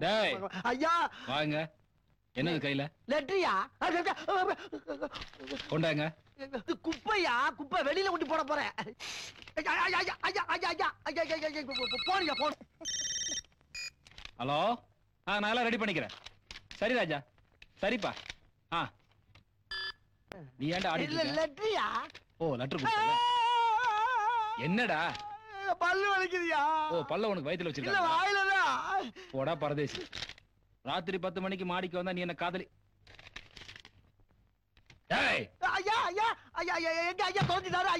டேய் ஐயா வாங்க என்னது கையில லெட்டரியா கொண்டாங்க இது குப்பையா குப்பை வெளியில கொண்டு போட போறேன் ஐயா, ஐயா, ஐயா, ஐயா, ஐயா, ஐயா, ஐயா, ஐயா, ஐயா, போ- போ- போடுங்க, போடு. ஹலோ ஆ நான் எல்லாம் ரெடி பண்ணிக்கிறேன் சரி ராஜா சரிப்பா ஆ நீ ஏன்டா ஆடிட்டு இல்ல இருக்க? லெட்டரியா ஓ லெட்டர் கொடுத்தல என்னடா பல்லு வலிக்குதுயா ஓ பல்ல உனக்கு வயித்துல இல்ல வச்சிருக்க வாயிலதான் போடா பரதேசி ராத்திரி பத்து மணிக்கு மாடிக்கு வந்தா நீ என்ன காதலி டேய் ஐயா ஐயா ஐயா ஐயா எங்க ஐயா தொலைஞ்சிட்டாரு